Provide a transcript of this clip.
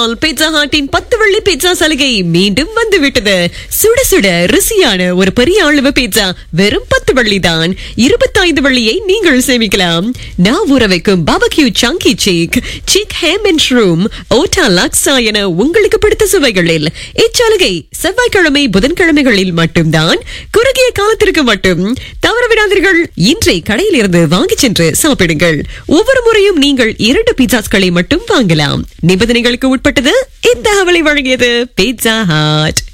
வந்தால் பீட்சா ஹாட்டின் பத்து வெள்ளி பீட்சா சலுகை மீண்டும் வந்துவிட்டது சுட சுட ருசியான ஒரு பெரிய அளவு பீட்சா வெறும் பத்து வெள்ளி தான் இருபத்தைந்து வெள்ளியை நீங்கள் சேமிக்கலாம் நான் ஊற வைக்கும் barbecue chunky chick chick ham and shroom ஓட்டா லாக்ஸா என உங்களுக்கு பிடித்த சுவைகளில் இச்சலுகை செவ்வாய்க்கிழமை புதன்கிழமைகளில் மட்டும்தான் குறுகிய காலத்திற்கு மட்டும் தவறவிடாதீர்கள் இன்றை கடையில் இருந்து வாங்கி சென்று சாப்பிடுங்கள் ஒவ்வொரு முறையும் நீங்கள் இரண்டு பீட்சாஸ்களை மட்டும் வாங்கலாம் நிபந்தனைகளுக்கு உட்பட்டது இந்த அவளை வழங்கியது பீட்சா ஹாட்